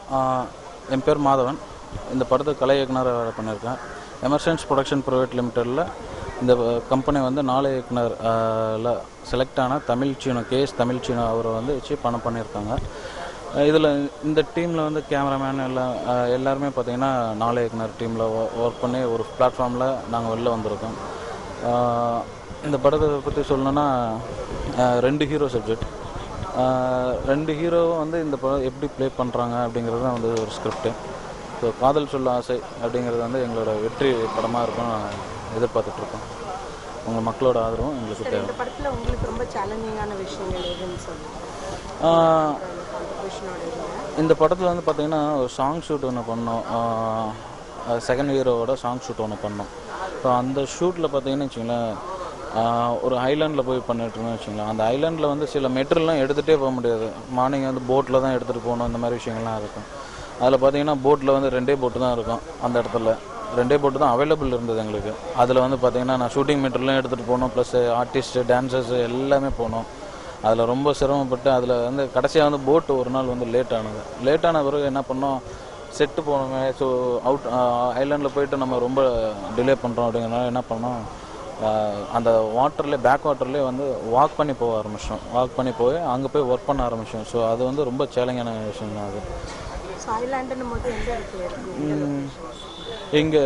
என் பேர் மாதவன் இந்த படத்துக்கு கலை இயக்குனராக வேலை பண்ணியிருக்கேன் எமர்சன்ஸ் ப்ரொடக்ஷன் ப்ரைவேட் லிமிட்டடில் இந்த கம்பெனி வந்து நாலு இயக்குனர் செலக்ட் ஆன தமிழ் சீனோ கேஎஸ் தமிழ் சீனோ அவரை வந்து வச்சு பணம் பண்ணியிருக்காங்க இதில் இந்த டீமில் வந்து கேமராமேன் எல்லாம் அஹ், எல்லாருமே பார்த்தீங்கன்னா நாலு இயக்குனர் டீமில் ஒர்க் பண்ணி ஒரு பிளாட்ஃபார்மில் நாங்கள் வெளில வந்திருக்கோம் அஹ், இந்த படத்தை பற்றி சொல்லணுன்னா அஹ், ரெண்டு ஹீரோ சப்ஜெக்ட் ரெண்டு ஹீரோவும் வந்து இந்த படம் எப்படி ப்ளே பண்ணுறாங்க அப்படிங்கிறது தான் வந்து ஒரு ஸ்கிரிப்டு ஸோ காதல் சொல்ல ஆசை அப்படிங்கிறது வந்து எங்களோட வெற்றி படமாக இருக்கும் நாங்கள் எதிர்பார்த்துட்ருக்கோம் உங்கள் மக்களோட ஆதரவும் எங்களுக்கு சரி தேவை இந்த படத்தில் உங்களுக்கு ரொம்ப சேலஞ்சிங்கான விஷயங்கள் எதுன்னு சொல்லுங்கள் ஆஹ், காம்படிஷனோட இதில் இந்த படத்தில் வந்து பார்த்தீங்கன்னா ஒரு சாங் ஷூட் ஒன்று பண்ணோம் செகண்ட் ஹீரோவோட சாங் ஷூட் ஒன்று பண்ணோம் ஸோ அந்த ஷூட்டில் பார்த்தீங்கன்னு வச்சுங்களேன் ஆஹ், ஒரு ஐலாண்டில் போய் பண்ணிட்டு இருந்தோம் வச்சுங்களேன் அந்த ஐலாண்டில் வந்து சில மெட்டீரியல்லாம் எடுத்துகிட்டே போக முடியாது மார்னிங் வந்து போட்டில் தான் எடுத்துகிட்டு போகணும் இந்த மாதிரி விஷயங்கள்லாம் இருக்கும் அதில் பார்த்தீங்கன்னா போட்டில் வந்து ரெண்டே போட்டு தான் இருக்கும் அந்த இடத்துல ரெண்டே போட்டு தான் அவைலபிள் இருந்தது எங்களுக்கு அதில் வந்து பார்த்தீங்கன்னா நான் ஷூட்டிங் மெட்டீரியல்லாம் எடுத்துகிட்டு போகணும் ப்ளஸ் ஆர்டிஸ்ட்டு டான்சர்ஸ் எல்லாமே போனோம் அதில் ரொம்ப சிரமப்பட்டு அதில் வந்து கடைசியாக வந்து போட் ஒரு நாள் வந்து லேட் ஆனது லேட் ஆன பிறகு என்ன பண்ணோம் செட்டு போனோமே ஸோ அவுட் ஐலாண்டில் போயிட்டு நம்ம ரொம்ப டிலே பண்ணுறோம் அப்படிங்கிறனால என்ன பண்ணோம் ஆஹ், அந்த வாட்டர்லேயே பேக் வாட்டர்லேயே வந்து வாக் பண்ணி போக ஆரம்பிச்சோம் வாக் பண்ணி போய் அங்கே போய் ஒர்க் பண்ண ஆரம்பித்தோம் ஸோ அது வந்து ரொம்ப சேலஞ்சான விஷயம் தான் அது ஸோ ஐலாண்டுன்னு மட்டும் எந்த இடத்துல இருக்கு இங்கே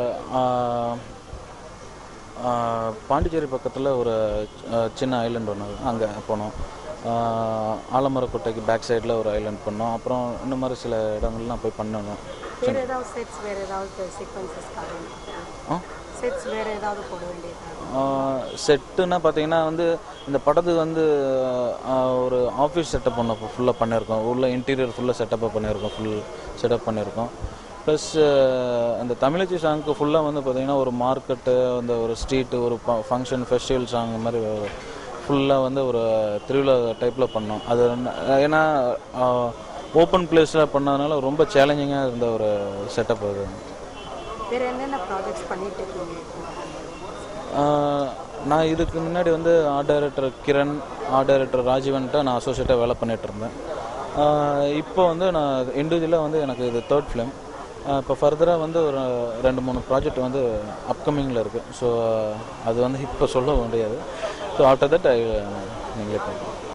பாண்டிச்சேரி பக்கத்தில் ஒரு அஹ், சின்ன ஐலண்ட் ஒன்று அங்கே போனோம் ஆஹ், ஆலமரக்கோட்டைக்கு பேக் சைடில் ஒரு ஐலண்ட் பண்ணோம் அப்புறம் இந்த மாதிரி சில இடங்கள்லாம் போய் பண்ணணும் வேறு ஏதாவது செட்ஸ் வேறு ஏதாவது சீக்வன்சஸ் ஆ செட்ஸ் வேறு ஏதாவது போட வேண்டியது செட்டுன்னா பார்த்தீங்கன்னா வந்து இந்த படத்துக்கு வந்து ஆஹ், ஒரு ஆஃபீஸ் செட்டப் ஒன்று ஃபுல்லாக பண்ணியிருக்கோம் உள்ள இன்டீரியர் ஃபுல்லாக செட்டப்பாக பண்ணியிருக்கோம் ஃபுல் செட்டப் பண்ணியிருக்கோம் ப்ளஸ் அந்த தமிழச்சி சாங்க்கு ஃபுல்லாக வந்து பார்த்தீங்கன்னா ஒரு மார்க்கெட்டு அந்த ஒரு ஸ்ட்ரீட்டு ஒரு ஃபங்க்ஷன் ஃபெஸ்டிவல் சாங் மாதிரி ஃபுல்லாக வந்து ஒரு திருவிழா டைப்பில் பண்ணோம் அது என்ன- ஏன்னா ஓப்பன் பிளேஸில் பண்ணதுனால ரொம்ப சேலஞ்சிங்காக இருந்த ஒரு செட்டப் அது வேறு என்னென்ன ப்ராஜெக்ட்ஸ் பண்ணிட்டு இருக்கீங்க ஆஹ் நான் இதுக்கு முன்னாடி வந்து art director Kiran art director ராஜீவன்ட்ட நான் அசோசியேட்டாக வேலை பண்ணிட்டு இருந்தேன் ஆஹ் இப்போ வந்து நான் இண்டிவிஜுவலாக வந்து எனக்கு இது தேர்ட் ஃபிலிம் இப்போ ஃபர்தராக வந்து ஒரு ரெண்டு மூணு ப்ராஜெக்ட் வந்து அப்கமிங்கில் இருக்குது ஸோ அது வந்து இப்போ சொல்ல முடியாது ஸோ ஆஃப்டர் தட் ஐ நீங்களே பார்க்கலாம்